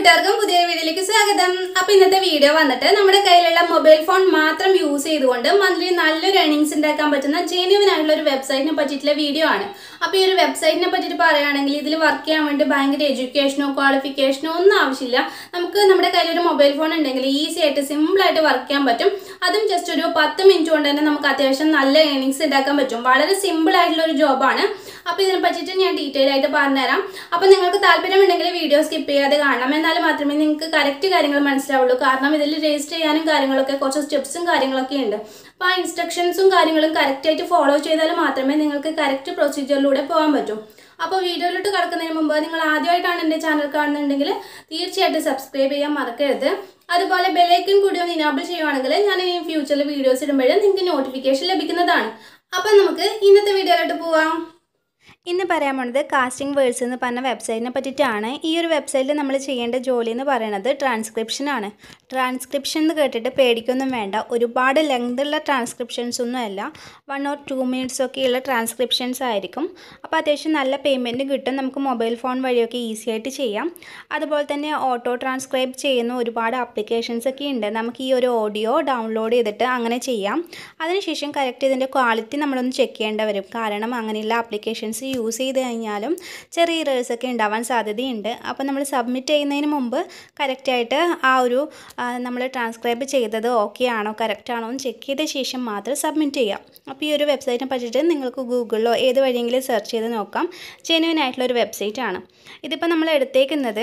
കൂട്ടുകാർക്കും പുതിയ വീഡിയോയിലേക്ക് സ്വാഗതം അപ്പൊ ഇന്നത്തെ വീഡിയോ വന്നിട്ട് നമ്മുടെ കയ്യിലുള്ള മൊബൈൽ ഫോൺ മാത്രം യൂസ് ചെയ്തുകൊണ്ട് മന്ത്ലി നല്ലൊരു ഏണിങ്സ് ഉണ്ടാക്കാൻ പറ്റുന്ന ജെന്യുവൻ ആയിട്ടുള്ള ഒരു വെബ്സൈറ്റിനെ പറ്റിയിട്ടുള്ള വീഡിയോ ആണ് അപ്പൊ ഈ ഒരു വെബ്സൈറ്റിനെ പറ്റിയിട്ട് പറയുകയാണെങ്കിൽ ഇതിൽ വർക്ക് ചെയ്യാൻ വേണ്ടി ഭയങ്കര എഡ്യൂക്കേഷനോ ക്വാളിഫിക്കേഷനോ ഒന്നും ആവശ്യമില്ല നമുക്ക് നമ്മുടെ കയ്യിൽ ഒരു മൊബൈൽ ഫോൺ ഉണ്ടെങ്കിൽ ഈസി ആയിട്ട് സിമ്പിൾ ആയിട്ട് വർക്ക് ചെയ്യാൻ പറ്റും അതും ജസ്റ്റ് ഒരു പത്ത് മിനിറ്റ് കൊണ്ട് തന്നെ നമുക്ക് അത്യാവശ്യം നല്ല ഏണിങ്സ് ഉണ്ടാക്കാൻ പറ്റും വളരെ സിമ്പിൾ ആയിട്ടുള്ള ഒരു ജോബാണ് അപ്പോൾ ഇതിനെ പറ്റിയിട്ട് ഞാൻ ഡീറ്റെയിൽ ആയിട്ട് പറഞ്ഞുതരാം അപ്പോൾ നിങ്ങൾക്ക് താല്പര്യമുണ്ടെങ്കിൽ വീഡിയോ സ്കിപ്പ് ചെയ്യാതെ കാണണം എന്നാൽ മാത്രമേ നിങ്ങൾക്ക് കറക്റ്റ് കാര്യങ്ങൾ മനസ്സിലാവുള്ളൂ കാരണം ഇതിൽ രജിസ്റ്റർ ചെയ്യാനും കാര്യങ്ങളൊക്കെ കുറച്ച് സ്റ്റെപ്സും കാര്യങ്ങളൊക്കെ ഉണ്ട് അപ്പോൾ ആ ഇൻസ്ട്രക്ഷൻസും കാര്യങ്ങളും കറക്റ്റായിട്ട് ഫോളോ ചെയ്താൽ മാത്രമേ നിങ്ങൾക്ക് കറക്റ്റ് പ്രൊസീജിയറിലൂടെ പോകാൻ പറ്റൂ അപ്പോൾ വീഡിയോയിലോട്ട് കിടക്കുന്നതിന് മുമ്പ് നിങ്ങൾ ആദ്യമായിട്ടാണ് എൻ്റെ ചാനൽ കാണുന്നുണ്ടെങ്കിൽ തീർച്ചയായിട്ടും സബ്സ്ക്രൈബ് ചെയ്യാൻ മറക്കരുത് അതുപോലെ ബെലൈക്കൻ കൂടി ഒന്ന് ഇനാബിൾ ചെയ്യുവാണെങ്കിൽ ഞാൻ ഇനി ഫ്യൂച്ചറിൽ വീഡിയോസ് ഇടുമ്പോൾ നിങ്ങൾക്ക് നോട്ടിഫിക്കേഷൻ ലഭിക്കുന്നതാണ് അപ്പം നമുക്ക് ഇന്നത്തെ വീഡിയോയിലോട്ട് പോവാം ഇന്ന് പറയാൻ പോണത് കാസ്റ്റിംഗ് വേർഡ്സ് എന്ന് പറഞ്ഞ വെബ്സൈറ്റിനെ പറ്റിയിട്ടാണ് ഈ ഒരു വെബ്സൈറ്റിൽ നമ്മൾ ചെയ്യേണ്ട ജോലി എന്ന് പറയുന്നത് ട്രാൻസ്ക്രിപ്ഷൻ ആണ് ട്രാൻസ്ക്രിപ്ഷൻ എന്ന് കേട്ടിട്ട് പേടിക്കൊന്നും വേണ്ട ഒരുപാട് ലെങ്ത് ഉള്ള ട്രാൻസ്ക്രിപ്ഷൻസ് ഒന്നും അല്ല വൺ ഓർ ടു മിനിറ്റ്സ് ഒക്കെയുള്ള ട്രാൻസ്ക്രിപ്ഷൻസ് ആയിരിക്കും അപ്പോൾ അത്യാവശ്യം നല്ല പേയ്മെൻറ്റ് കിട്ടും നമുക്ക് മൊബൈൽ ഫോൺ വഴിയൊക്കെ ഈസി ആയിട്ട് ചെയ്യാം അതുപോലെ തന്നെ ഓട്ടോ ട്രാൻസ്ക്രൈബ് ചെയ്യുന്ന ഒരുപാട് ആപ്ലിക്കേഷൻസ് ഒക്കെ ഉണ്ട് നമുക്ക് ഈ ഒരു ഓഡിയോ ഡൗൺലോഡ് ചെയ്തിട്ട് അങ്ങനെ ചെയ്യാം അതിനുശേഷം കറക്റ്റ് ഇതിൻ്റെ ക്വാളിറ്റി നമ്മളൊന്ന് ചെക്ക് ചെയ്യേണ്ടി വരും കാരണം അങ്ങനെയുള്ള ആപ്ലിക്കേഷൻസ് യൂസ് ചെയ്ത് കഴിഞ്ഞാലും ചെറിയ ഇറേഴ്സ് ഒക്കെ ഉണ്ടാവാൻ സാധ്യതയുണ്ട് അപ്പോൾ നമ്മൾ സബ്മിറ്റ് ചെയ്യുന്നതിന് മുമ്പ് കറക്റ്റായിട്ട് ആ ഒരു നമ്മൾ ട്രാൻസ്ക്രൈബ് ചെയ്തത് ഓക്കെ ആണോ കറക്റ്റ് ആണോ എന്ന് ചെക്ക് ചെയ്ത ശേഷം മാത്രം സബ്മിറ്റ് ചെയ്യാം അപ്പോൾ ഈ ഒരു വെബ്സൈറ്റിനെ പറ്റിയിട്ട് നിങ്ങൾക്ക് ഗൂഗിളിലോ ഏത് വഴിയെങ്കിലും സെർച്ച് ചെയ്ത് നോക്കാം ജെന്യുവൻ ആയിട്ടുള്ള ഒരു വെബ്സൈറ്റ് ആണ് ഇതിപ്പോൾ നമ്മൾ എടുത്തേക്കുന്നത്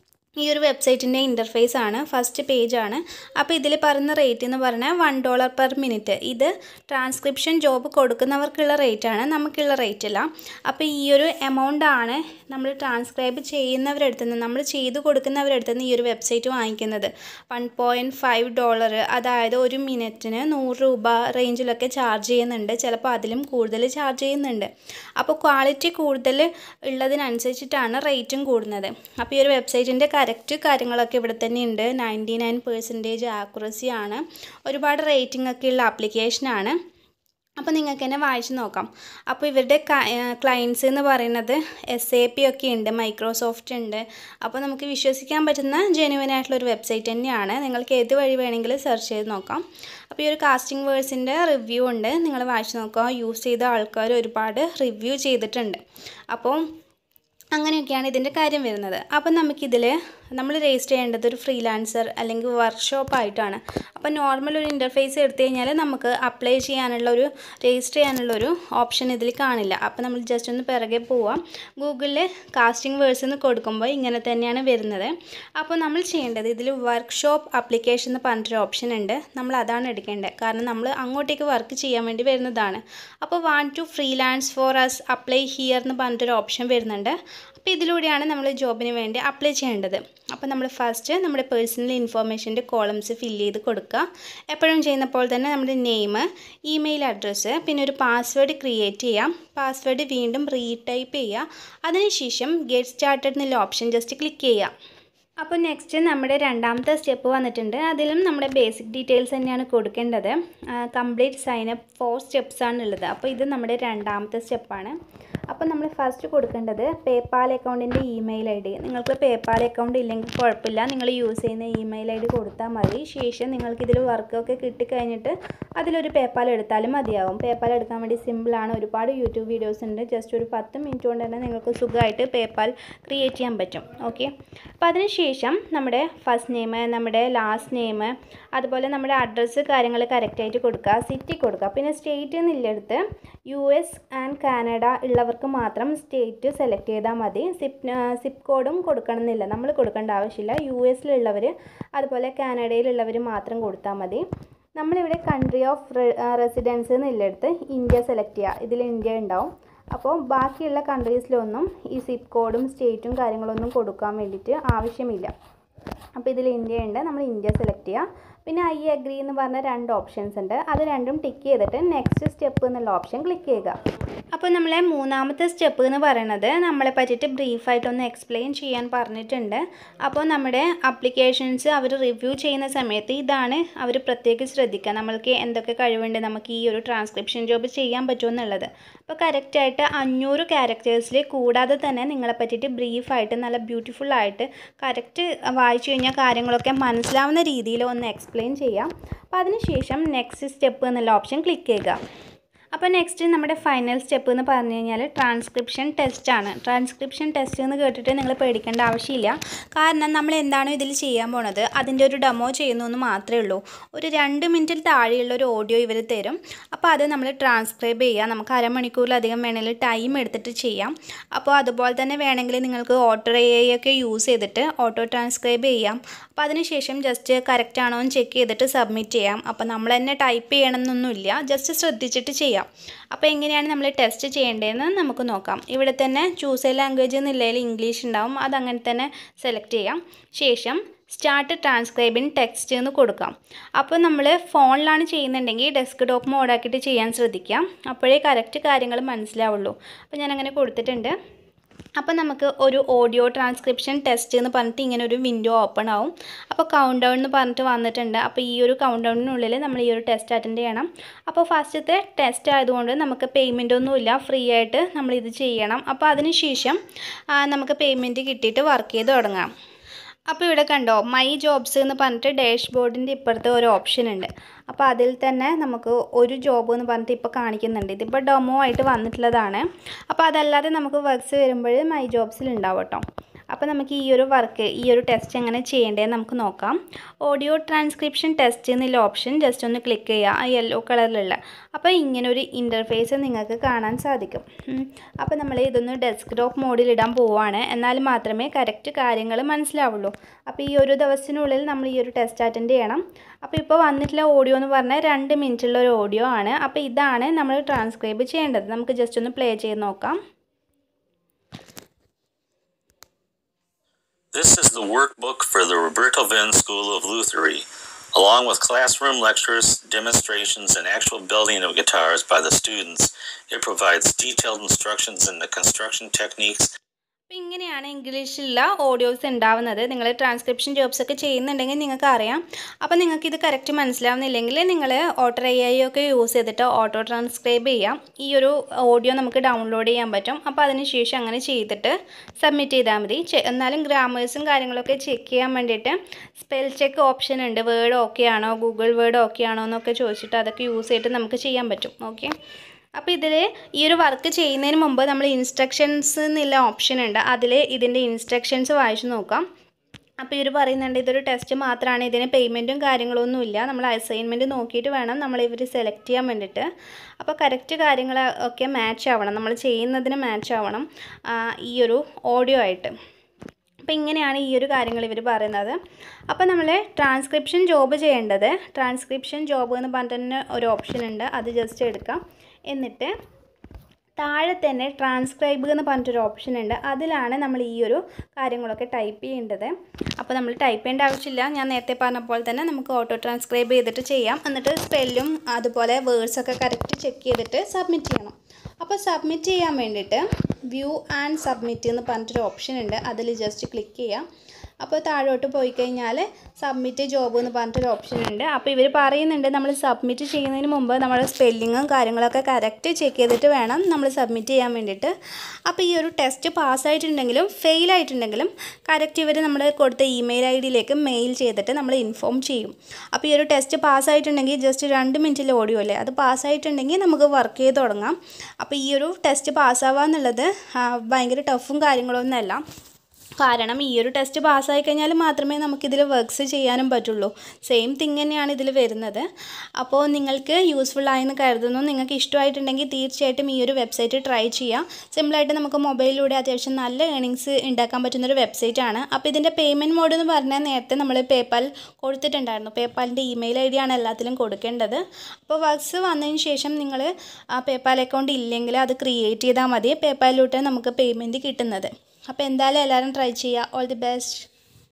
ഈ ഒരു വെബ്സൈറ്റിൻ്റെ ഇൻ്റർഫേസ് ആണ് ഫസ്റ്റ് പേജ് ആണ് അപ്പോൾ ഇതിൽ പറയുന്ന റേറ്റ് എന്ന് പറഞ്ഞാൽ വൺ ഡോളർ പെർ മിനിറ്റ് ഇത് ട്രാൻസ്ക്രിപ്ഷൻ ജോബ് കൊടുക്കുന്നവർക്കുള്ള റേറ്റ് ആണ് നമുക്കുള്ള റേറ്റ് അല്ല അപ്പോൾ ഈ ഒരു എമൗണ്ട് ആണ് നമ്മൾ ട്രാൻസ്ക്രൈബ് ചെയ്യുന്നവരടുത്ത് നിന്ന് നമ്മൾ ചെയ്തു കൊടുക്കുന്നവരടുത്ത് നിന്ന് ഈ ഒരു വെബ്സൈറ്റ് വാങ്ങിക്കുന്നത് വൺ പോയിൻറ്റ് ഫൈവ് ഡോളർ അതായത് ഒരു മിനിറ്റിന് നൂറ് രൂപ റേഞ്ചിലൊക്കെ ചാർജ് ചെയ്യുന്നുണ്ട് ചിലപ്പോൾ അതിലും കൂടുതൽ ചാർജ് ചെയ്യുന്നുണ്ട് അപ്പോൾ ക്വാളിറ്റി കൂടുതൽ ഉള്ളതിനനുസരിച്ചിട്ടാണ് റേറ്റും കൂടുന്നത് അപ്പോൾ ഈ ഒരു വെബ്സൈറ്റിൻ്റെ കറക്റ്റ് കാര്യങ്ങളൊക്കെ ഇവിടെ തന്നെ ഉണ്ട് നയൻറ്റി നയൻ പെർസെൻറ്റേജ് ആക്യുറസി ആണ് ഒരുപാട് റേറ്റിംഗ് ഒക്കെ ഉള്ള ആപ്ലിക്കേഷനാണ് അപ്പോൾ നിങ്ങൾക്ക് തന്നെ വായിച്ച് നോക്കാം അപ്പോൾ ഇവരുടെ ക്ലയൻസ് എന്ന് പറയുന്നത് എസ് എ പി ഒക്കെ ഉണ്ട് മൈക്രോസോഫ്റ്റ് ഉണ്ട് അപ്പോൾ നമുക്ക് വിശ്വസിക്കാൻ പറ്റുന്ന ജെനുവൻ ആയിട്ടുള്ള ഒരു വെബ്സൈറ്റ് തന്നെയാണ് നിങ്ങൾക്ക് ഏത് വഴി വേണമെങ്കിലും സെർച്ച് ചെയ്ത് നോക്കാം അപ്പോൾ ഈ ഒരു കാസ്റ്റിംഗ് വേഴ്സിൻ്റെ റിവ്യൂ ഉണ്ട് നിങ്ങൾ വായിച്ച് നോക്കുക യൂസ് ചെയ്ത ആൾക്കാർ ഒരുപാട് റിവ്യൂ ചെയ്തിട്ടുണ്ട് അപ്പോൾ അങ്ങനെയൊക്കെയാണ് ഇതിൻ്റെ കാര്യം വരുന്നത് അപ്പം നമുക്കിതിൽ നമ്മൾ രജിസ്റ്റർ ചെയ്യേണ്ടത് ഒരു ഫ്രീലാൻസർ അല്ലെങ്കിൽ വർക്ക്ഷോപ്പ് ആയിട്ടാണ് അപ്പോൾ നോർമൽ ഒരു ഇൻ്റർഫേസ് എടുത്തു കഴിഞ്ഞാൽ നമുക്ക് അപ്ലൈ ചെയ്യാനുള്ള ഒരു രജിസ്റ്റർ ചെയ്യാനുള്ള ഒരു ഓപ്ഷൻ ഇതിൽ കാണില്ല അപ്പോൾ നമ്മൾ ജസ്റ്റ് ഒന്ന് പിറകെ പോവാം ഗൂഗിളിൽ കാസ്റ്റിംഗ് വേഴ്സ് എന്ന് കൊടുക്കുമ്പോൾ ഇങ്ങനെ തന്നെയാണ് വരുന്നത് അപ്പോൾ നമ്മൾ ചെയ്യേണ്ടത് ഇതിൽ വർക്ക്ഷോപ്പ് ആപ്ലിക്കേഷൻ എന്ന് പറഞ്ഞിട്ടൊരു ഓപ്ഷൻ ഉണ്ട് നമ്മൾ അതാണ് എടുക്കേണ്ടത് കാരണം നമ്മൾ അങ്ങോട്ടേക്ക് വർക്ക് ചെയ്യാൻ വേണ്ടി വരുന്നതാണ് അപ്പോൾ want to freelance for us apply here എന്ന് പറഞ്ഞിട്ടൊരു ഓപ്ഷൻ വരുന്നുണ്ട് അപ്പോൾ ഇതിലൂടെയാണ് നമ്മൾ ജോബിന് വേണ്ടി അപ്ലൈ ചെയ്യേണ്ടത് അപ്പോൾ നമ്മൾ ഫസ്റ്റ് നമ്മുടെ പേഴ്സണൽ ഇൻഫോർമേഷൻ്റെ കോളംസ് ഫില്ല് ചെയ്ത് കൊടുക്കുക എപ്പോഴും ചെയ്യുന്നപ്പോൾ തന്നെ നമ്മുടെ നെയിം ഇമെയിൽ അഡ്രസ്സ് പിന്നെ ഒരു പാസ്വേഡ് ക്രിയേറ്റ് ചെയ്യാം പാസ്വേഡ് വീണ്ടും റീടൈപ്പ് ചെയ്യുക അതിനുശേഷം ഗെറ്റ് സ്റ്റാർട്ടഡ് എന്നുള്ള ഓപ്ഷൻ ജസ്റ്റ് ക്ലിക്ക് ചെയ്യുക അപ്പോൾ നെക്സ്റ്റ് നമ്മുടെ രണ്ടാമത്തെ സ്റ്റെപ്പ് വന്നിട്ടുണ്ട് അതിലും നമ്മുടെ ബേസിക് ഡീറ്റെയിൽസ് തന്നെയാണ് കൊടുക്കേണ്ടത് കംപ്ലീറ്റ് സൈനപ്പ് ഫോർ സ്റ്റെപ്സ് ആണ് ഉള്ളത് അപ്പോൾ ഇത് നമ്മുടെ രണ്ടാമത്തെ സ്റ്റെപ്പാണ് അപ്പോൾ നമ്മൾ ഫസ്റ്റ് കൊടുക്കേണ്ടത് പേപ്പാൽ അക്കൗണ്ടിൻ്റെ ഇമെയിൽ ഐ ഡി നിങ്ങൾക്ക് പേപ്പാൽ അക്കൗണ്ട് ഇല്ലെങ്കിൽ കുഴപ്പമില്ല നിങ്ങൾ യൂസ് ചെയ്യുന്ന ഇമെയിൽ ഐ ഡി കൊടുത്താൽ മതി ശേഷം നിങ്ങൾക്ക് ഇതിൽ വർക്കൊക്കെ കിട്ടിക്കഴിഞ്ഞിട്ട് അതിലൊരു പേപ്പാൽ എടുത്താലും മതിയാവും പേപ്പാൽ എടുക്കാൻ വേണ്ടി സിമ്പിളാണ് ഒരുപാട് യൂട്യൂബ് വീഡിയോസ് ഉണ്ട് ജസ്റ്റ് ഒരു പത്ത് മിനിറ്റ് കൊണ്ട് തന്നെ നിങ്ങൾക്ക് സുഖമായിട്ട് പേപ്പാൽ ക്രിയേറ്റ് ചെയ്യാൻ പറ്റും ഓക്കെ അപ്പോൾ അതിനുശേഷം നമ്മുടെ ഫസ്റ്റ് നെയിം നമ്മുടെ ലാസ്റ്റ് നെയിം അതുപോലെ നമ്മുടെ അഡ്രസ്സ് കാര്യങ്ങൾ കറക്റ്റായിട്ട് കൊടുക്കുക സിറ്റി കൊടുക്കുക പിന്നെ സ്റ്റേറ്റ് എന്നുള്ളിടത്ത് യു എസ് ആൻഡ് കാനഡ ഉള്ളവർക്ക് മാത്രം സ്റ്റേറ്റ് സെലക്ട് ചെയ്താൽ മതി സിപ്പ് സിപ്പ് കോഡും കൊടുക്കണമെന്നില്ല നമ്മൾ കൊടുക്കേണ്ട ആവശ്യമില്ല യു എസിലുള്ളവർ അതുപോലെ കാനഡയിലുള്ളവർ മാത്രം കൊടുത്താൽ മതി നമ്മളിവിടെ കൺട്രി ഓഫ് റെസിഡൻസ് എന്നുള്ളിടത്ത് ഇന്ത്യ സെലക്ട് ചെയ്യുക ഇതിൽ ഇന്ത്യ ഉണ്ടാവും അപ്പോൾ ബാക്കിയുള്ള കൺട്രീസിലൊന്നും ഈ സിപ്പ് കോഡും സ്റ്റേറ്റും കാര്യങ്ങളൊന്നും കൊടുക്കാൻ വേണ്ടിയിട്ട് ആവശ്യമില്ല അപ്പോൾ ഇതിൽ ഇന്ത്യ ഉണ്ട് നമ്മൾ ഇന്ത്യ സെലക്ട് ചെയ്യുക പിന്നെ ഐ അഗ്രി എന്ന് പറഞ്ഞ രണ്ട് ഓപ്ഷൻസ് ഉണ്ട് അത് രണ്ടും ടിക്ക് ചെയ്തിട്ട് നെക്സ്റ്റ് സ്റ്റെപ്പ് എന്നുള്ള ഓപ്ഷൻ ക്ലിക്ക് ചെയ്യുക അപ്പോൾ നമ്മളെ മൂന്നാമത്തെ സ്റ്റെപ്പ് എന്ന് പറയുന്നത് നമ്മളെ പറ്റിയിട്ട് ബ്രീഫായിട്ടൊന്ന് എക്സ്പ്ലെയിൻ ചെയ്യാൻ പറഞ്ഞിട്ടുണ്ട് അപ്പോൾ നമ്മുടെ അപ്ലിക്കേഷൻസ് അവർ റിവ്യൂ ചെയ്യുന്ന സമയത്ത് ഇതാണ് അവർ പ്രത്യേകം ശ്രദ്ധിക്കുക നമ്മൾക്ക് എന്തൊക്കെ കഴിവുണ്ട് നമുക്ക് ഈ ഒരു ട്രാൻസ്ക്രിപ്ഷൻ ജോബ് ചെയ്യാൻ പറ്റുമെന്നുള്ളത് അപ്പോൾ കറക്റ്റായിട്ട് അഞ്ഞൂറ് ക്യാരക്ടേഴ്സിൽ കൂടാതെ തന്നെ നിങ്ങളെ പറ്റിയിട്ട് ബ്രീഫായിട്ട് നല്ല ബ്യൂട്ടിഫുൾ ആയിട്ട് കറക്റ്റ് വായിച്ചു കഴിഞ്ഞാൽ കാര്യങ്ങളൊക്കെ മനസ്സിലാവുന്ന രീതിയിൽ ഒന്ന് എക്സ്പ്ലെയിൻ ചെയ്യാം അപ്പോൾ അതിനുശേഷം നെക്സ്റ്റ് സ്റ്റെപ്പ് എന്നുള്ള ഓപ്ഷൻ ക്ലിക്ക് ചെയ്യുക അപ്പോൾ നെക്സ്റ്റ് നമ്മുടെ ഫൈനൽ സ്റ്റെപ്പ് എന്ന് പറഞ്ഞു കഴിഞ്ഞാൽ ട്രാൻസ്ക്രിപ്ഷൻ ടെസ്റ്റ് ആണ് ട്രാൻസ്ക്രിപ്ഷൻ ടെസ്റ്റ് എന്ന് കേട്ടിട്ട് നിങ്ങൾ പേടിക്കേണ്ട ആവശ്യമില്ല കാരണം നമ്മൾ എന്താണോ ഇതിൽ ചെയ്യാൻ പോണത് അതിൻ്റെ ഒരു ഡെമോ ചെയ്യുന്നു എന്ന് മാത്രമേ ഉള്ളൂ ഒരു രണ്ട് മിനിറ്റിൽ താഴെയുള്ള ഒരു ഓഡിയോ ഇവർ തരും അപ്പോൾ അത് നമ്മൾ ട്രാൻസ്ക്രൈബ് ചെയ്യുക നമുക്ക് അരമണിക്കൂറിലധികം വേണമെങ്കിൽ ടൈം എടുത്തിട്ട് ചെയ്യാം അപ്പോൾ അതുപോലെ തന്നെ വേണമെങ്കിൽ നിങ്ങൾക്ക് ഓട്ടോ എ ഒക്കെ യൂസ് ചെയ്തിട്ട് ഓട്ടോ ട്രാൻസ്ക്രൈബ് ചെയ്യാം അപ്പോൾ അതിനുശേഷം ജസ്റ്റ് കറക്റ്റ് ആണോ എന്ന് ചെക്ക് ചെയ്തിട്ട് സബ്മിറ്റ് ചെയ്യാം അപ്പോൾ നമ്മൾ തന്നെ ടൈപ്പ് ചെയ്യണമെന്നൊന്നുമില്ല ജസ്റ്റ് ശ്രദ്ധിച്ചിട്ട് ചെയ്യാം അപ്പോൾ എങ്ങനെയാണ് നമ്മൾ ടെസ്റ്റ് ചെയ്യേണ്ടതെന്ന് നമുക്ക് നോക്കാം ഇവിടെ തന്നെ ചൂസ് എ ലാംഗ്വേജ് എന്നുള്ളതിൽ ഇംഗ്ലീഷ് ഉണ്ടാവും അത് അങ്ങനെ തന്നെ സെലക്ട് ചെയ്യാം ശേഷം സ്റ്റാർട്ട് ട്രാൻസ്ക്രൈബിൻ ടെക്സ്റ്റ് എന്ന് കൊടുക്കാം അപ്പോൾ നമ്മൾ ഫോണിലാണ് ചെയ്യുന്നുണ്ടെങ്കിൽ ഡെസ്ക് ടോപ്പ് മോഡാക്കിയിട്ട് ചെയ്യാൻ ശ്രദ്ധിക്കാം അപ്പോഴേ കറക്റ്റ് കാര്യങ്ങൾ മനസ്സിലാവുള്ളൂ അപ്പോൾ ഞാനങ്ങനെ കൊടുത്തിട്ടുണ്ട് അപ്പോൾ നമുക്ക് ഒരു ഓഡിയോ ട്രാൻസ്ക്രിപ്ഷൻ ടെസ്റ്റ് എന്ന് പറഞ്ഞിട്ട് ഇങ്ങനെ ഒരു വിൻഡോ ഓപ്പൺ ആവും അപ്പോൾ കൗണ്ട് ഡൗൺ എന്ന് പറഞ്ഞിട്ട് വന്നിട്ടുണ്ട് അപ്പോൾ ഈ ഒരു കൗണ്ട് ഡൗണിനുള്ളിൽ നമ്മൾ ഈ ഒരു ടെസ്റ്റ് അറ്റൻഡ് ചെയ്യണം അപ്പോൾ ഫസ്റ്റത്തെ ടെസ്റ്റ് ആയതുകൊണ്ട് നമുക്ക് പേയ്മെൻ്റ് ഒന്നുമില്ല ഫ്രീ ആയിട്ട് നമ്മളിത് ചെയ്യണം അപ്പോൾ അതിന് ശേഷം ആ, നമുക്ക് പേയ്മെൻറ്റ് കിട്ടിയിട്ട് വർക്ക് ചെയ്ത് തുടങ്ങാം അപ്പോൾ ഇവിടെ കണ്ടോ മൈ ജോബ്സ് എന്ന് പറഞ്ഞിട്ട് ഡാഷ് ബോർഡിൻ്റെ ഇപ്പുറത്ത് ഒരു ഓപ്ഷൻ ഉണ്ട് അപ്പോൾ അതിൽ തന്നെ നമുക്ക് ഒരു ജോബ് എന്ന് പറഞ്ഞിട്ട് ഇപ്പോൾ കാണിക്കുന്നുണ്ട് ഇതിപ്പോൾ ഡെമോ ആയിട്ട് വന്നിട്ടുള്ളതാണ് അപ്പോൾ അതല്ലാതെ നമുക്ക് വർക്ക്സ് വരുമ്പോൾ മൈ ജോബ്സിൽ ഉണ്ടാവും കേട്ടോ അപ്പോൾ നമുക്ക് ഈ ഒരു വർക്ക് ഈ ഒരു ടെസ്റ്റ് എങ്ങനെ ചെയ്യേണ്ടതെന്ന് നമുക്ക് നോക്കാം ഓഡിയോ ട്രാൻസ്ക്രിപ്ഷൻ ടെസ്റ്റ് എന്നുള്ള ഓപ്ഷൻ ജസ്റ്റ് ഒന്ന് ക്ലിക്ക് ചെയ്യുക ആ യെല്ലോ കളറിലുള്ള അപ്പോൾ ഇങ്ങനെ ഒരു ഇൻ്റർഫേസ് നിങ്ങൾക്ക് കാണാൻ സാധിക്കും ഉം. അപ്പോൾ നമ്മൾ ഇതൊന്ന് ഡെസ്ക്ടോപ്പ് മോഡിൽ ഇടാൻ പോവുകയാണ് എന്നാൽ മാത്രമേ കറക്റ്റ് കാര്യങ്ങൾ മനസ്സിലാവുള്ളൂ അപ്പോൾ ഈ ഒരു ദിവസത്തിനുള്ളിൽ നമ്മൾ ഈ ഒരു ടെസ്റ്റ് അറ്റൻഡ് ചെയ്യണം അപ്പോൾ ഇപ്പോൾ വന്നിട്ടുള്ള ഓഡിയോ എന്ന് പറഞ്ഞാൽ രണ്ട് മിനിറ്റുള്ള ഒരു ഓഡിയോ ആണ് അപ്പോൾ ഇതാണ് നമ്മൾ ട്രാൻസ്ക്രൈബ് ചെയ്യേണ്ടത് നമുക്ക് ജസ്റ്റ് ഒന്ന് പ്ലേ ചെയ്ത് നോക്കാം This is the workbook for the Roberto Venn School of Luthery. Along with classroom lectures, demonstrations, and actual building of guitars by the students, it provides detailed instructions in the construction techniques അപ്പോൾ ഇങ്ങനെയാണ് ഇംഗ്ലീഷിലുള്ള audios ഉണ്ടാവുന്നത് നിങ്ങൾ transcription jobs ഒക്കെ ചെയ്യുന്നുണ്ടെങ്കിൽ നിങ്ങൾക്ക് അറിയാം അപ്പോൾ നിങ്ങൾക്ക് ഇത് കറക്റ്റ് മനസ്സിലാവുന്നില്ലെങ്കിൽ നിങ്ങൾ ഓട്ടോ എ ഐ ഒക്കെ യൂസ് ചെയ്തിട്ട് ഓട്ടോ ട്രാൻസ്ക്രൈബ് ചെയ്യാം ഈ ഒരു ഓഡിയോ നമുക്ക് ഡൗൺലോഡ് ചെയ്യാൻ പറ്റും അപ്പോൾ അതിന് ശേഷം അങ്ങനെ ചെയ്തിട്ട് സബ്മിറ്റ് ചെയ്താൽ മതി ചെ- എന്നാലും ഗ്രാമേഴ്സും കാര്യങ്ങളൊക്കെ ചെക്ക് ചെയ്യാൻ വേണ്ടിയിട്ട് സ്പെൽ ചെക്ക് ഓപ്ഷൻ ഉണ്ട് വേർഡ് ഓക്കെ ആണോ ഗൂഗിൾ വേർഡ് ഓക്കെ ആണോ എന്നൊക്കെ ചോദിച്ചിട്ട് അതൊക്കെ യൂസ് ചെയ്തിട്ട് നമുക്ക് ചെയ്യാൻ പറ്റും ഓക്കെ അപ്പോൾ ഇതിൽ ഈ ഒരു വർക്ക് ചെയ്യുന്നതിന് മുമ്പ് നമ്മൾ ഇൻസ്ട്രക്ഷൻസ് എന്നുള്ള ഓപ്ഷൻ ഉണ്ട് അതിൽ ഇതിൻ്റെ ഇൻസ്ട്രക്ഷൻസ് വായിച്ചു നോക്കാം അപ്പോൾ ഇവർ പറയുന്നുണ്ട് ഇതൊരു ടെസ്റ്റ് മാത്രമാണ് ഇതിന് പേയ്മെൻറ്റും കാര്യങ്ങളൊന്നും ഇല്ല നമ്മൾ അസൈൻമെൻറ്റ് നോക്കിയിട്ട് വേണം നമ്മൾ ഇവർ സെലക്ട് ചെയ്യാൻ വേണ്ടിയിട്ട് അപ്പോൾ കറക്റ്റ് കാര്യങ്ങൾ ഒക്കെ മാച്ച് ആവണം നമ്മൾ ചെയ്യുന്നതിന് മാച്ച് ആവണം ആ, ഈ ഒരു ഓഡിയോ ആയിട്ട് അപ്പോൾ ഇങ്ങനെയാണ് ഈ ഒരു കാര്യങ്ങൾ ഇവർ പറയുന്നത് അപ്പോൾ നമ്മൾ ട്രാൻസ്ക്രിപ്ഷൻ ജോബ് ചെയ്യേണ്ടത് ട്രാൻസ്ക്രിപ്ഷൻ ജോബ് എന്ന് പറഞ്ഞിട്ട് തന്നെ ഒരു ഓപ്ഷൻ ഉണ്ട് അത് ജസ്റ്റ് എടുക്കാം എന്നിട്ട് താഴെ തന്നെ ട്രാൻസ്ക്രൈബ് എന്ന് പറഞ്ഞിട്ടൊരു ഓപ്ഷൻ ഉണ്ട് അതിലാണ് നമ്മൾ ഈ ഒരു കാര്യങ്ങളൊക്കെ ടൈപ്പ് ചെയ്യേണ്ടത് അപ്പോൾ നമ്മൾ ടൈപ്പ് ചെയ്യേണ്ട ആവശ്യമില്ല ഞാൻ നേരത്തെ പറഞ്ഞ പോലെ തന്നെ നമുക്ക് ഓട്ടോ ട്രാൻസ്ക്രൈബ് ചെയ്തിട്ട് ചെയ്യാം എന്നിട്ട് സ്പെല്ലും അതുപോലെ വേർഡ്സൊക്കെ കറക്റ്റ് ചെക്ക് ചെയ്തിട്ട് സബ്മിറ്റ് ചെയ്യണം അപ്പോൾ സബ്മിറ്റ് ചെയ്യാൻ വേണ്ടിയിട്ട് വ്യൂ ആൻഡ് സബ്മിറ്റ് എന്ന് പറഞ്ഞിട്ടൊരു ഓപ്ഷൻ ഉണ്ട് അതിൽ ജസ്റ്റ് ക്ലിക്ക് ചെയ്യാം അപ്പോൾ താഴോട്ട് പോയി കഴിഞ്ഞാൽ സബ്മിറ്റ് ജോബ് എന്ന് പറഞ്ഞിട്ടൊരു ഓപ്ഷൻ ഉണ്ട് അപ്പോൾ ഇവർ പറയുന്നുണ്ട് നമ്മൾ സബ്മിറ്റ് ചെയ്യുന്നതിന് മുമ്പ് നമ്മുടെ സ്പെല്ലിങ്ങും കാര്യങ്ങളൊക്കെ കറക്റ്റ് ചെക്ക് ചെയ്തിട്ട് വേണം നമ്മൾ സബ്മിറ്റ് ചെയ്യാൻ വേണ്ടിയിട്ട് അപ്പോൾ ഈ ഒരു ടെസ്റ്റ് പാസ്സായിട്ടുണ്ടെങ്കിലും ഫെയിൽ ആയിട്ടുണ്ടെങ്കിലും കറക്റ്റ് ഇവർ നമ്മൾ കൊടുത്ത ഇമെയിൽ ഐ ഡിയിലേക്ക് മെയിൽ ചെയ്തിട്ട് നമ്മൾ ഇൻഫോം ചെയ്യും അപ്പോൾ ഈ ഒരു ടെസ്റ്റ് പാസ്സായിട്ടുണ്ടെങ്കിൽ ജസ്റ്റ് രണ്ട് മിനിറ്റിൽ ഓഡിയോ അല്ലേ അത് പാസ്സായിട്ടുണ്ടെങ്കിൽ നമുക്ക് വർക്ക് ചെയ്ത് തുടങ്ങാം അപ്പോൾ ഈ ഒരു ടെസ്റ്റ് പാസ്സാവുക എന്നുള്ളത് ആ, ഭയങ്കര ടഫും കാര്യങ്ങളൊന്നുമല്ല കാരണം ഈ ഒരു ടെസ്റ്റ് പാസ്സായി കഴിഞ്ഞാൽ മാത്രമേ നമുക്കിതിൽ വർക്ക്സ് ചെയ്യാനും പറ്റുള്ളൂ സെയിം തിങ് തന്നെയാണ് ഇതിൽ വരുന്നത് അപ്പോൾ നിങ്ങൾക്ക് യൂസ്ഫുൾ ആയെന്ന് കരുതുന്നു നിങ്ങൾക്ക് ഇഷ്ടമായിട്ടുണ്ടെങ്കിൽ തീർച്ചയായിട്ടും ഈ ഒരു വെബ്സൈറ്റ് ട്രൈ ചെയ്യാം സിമ്പിളായിട്ട് നമുക്ക് മൊബൈലിലൂടെ അത്യാവശ്യം നല്ല ഏണിങ്സ് ഉണ്ടാക്കാൻ പറ്റുന്നൊരു വെബ്സൈറ്റ് ആണ് അപ്പോൾ ഇതിൻ്റെ പേയ്മെൻറ്റ് മോഡ് എന്ന് പറഞ്ഞാൽ നേരത്തെ നമ്മൾ പേപ്പാൽ കൊടുത്തിട്ടുണ്ടായിരുന്നു പേപ്പാലിൻ്റെ ഇമെയിൽ ഐ ഡി ആണ് എല്ലാത്തിലും കൊടുക്കേണ്ടത് അപ്പോൾ വർക്ക്സ് വന്നതിന് ശേഷം നിങ്ങൾ ആ പേപ്പാൽ അക്കൗണ്ട് ഇല്ലെങ്കിൽ അത് ക്രിയേറ്റ് ചെയ്താൽ മതി പേപ്പാലിലൂടെ നമുക്ക് പേയ്മെൻറ്റ് കിട്ടുന്നത് അപ്പോൾ എന്തായാലും എല്ലാവരും ട്രൈ ചെയ്യുക ഓൾ ദി ബെസ്റ്റ്